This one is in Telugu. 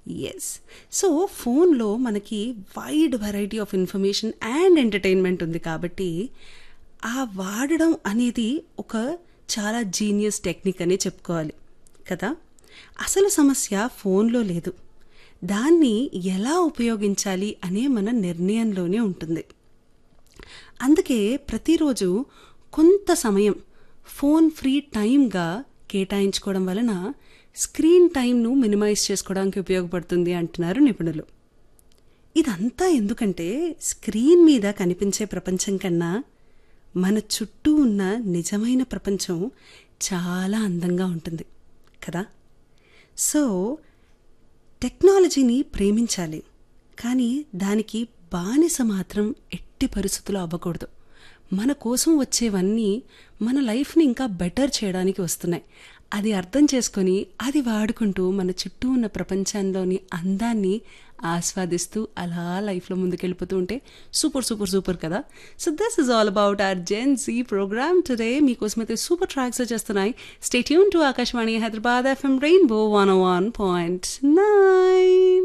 ఎస్ సో ఫోన్లో మనకి wide variety of information and entertainment ఉంది కాబట్టి ఆ వాడడం అనేది ఒక చాలా జీనియస్ టెక్నిక్ అని చెప్పుకోవాలి కదా అసలు సమస్య ఫోన్లో లేదు దాన్ని ఎలా ఉపయోగించాలి అనే మన నిర్ణయంలోనే ఉంటుంది అందుకే ప్రతిరోజు కొంత సమయం ఫోన్ ఫ్రీ టైంగా కేటాయించుకోవడం వలన స్క్రీన్ టైంను మినిమైజ్ చేసుకోవడానికి ఉపయోగపడుతుంది అంటున్నారు నిపుణులు ఇదంతా ఎందుకంటే స్క్రీన్ మీద కనిపించే ప్రపంచం కన్నా మన చుట్టూ ఉన్న నిజమైన ప్రపంచం చాలా అందంగా ఉంటుంది కదా సో టెక్నాలజీని ప్రేమించాలి కానీ దానికి బానిస మాత్రం ఎట్టి పరిస్థితుల్లో అవ్వకూడదు మన కోసం వచ్చేవన్నీ మన లైఫ్ని ఇంకా బెటర్ చేయడానికి వస్తున్నాయి అది అర్థం చేసుకొని అది వాడుకుంటూ మన చుట్టూ ఉన్న ప్రపంచంలోని అందాన్ని ఆస్వాదిస్తూ అలా లైఫ్లో ముందుకెళ్ళిపోతూ ఉంటే సూపర్ సూపర్ సూపర్ కదా so this is all about our Gen Z program today మీకోసం అయితే సూపర్ ట్రాక్స్ వచ్చేస్తున్నాయి stay tune to Akashvani Hyderabad FM rainbow one one point nine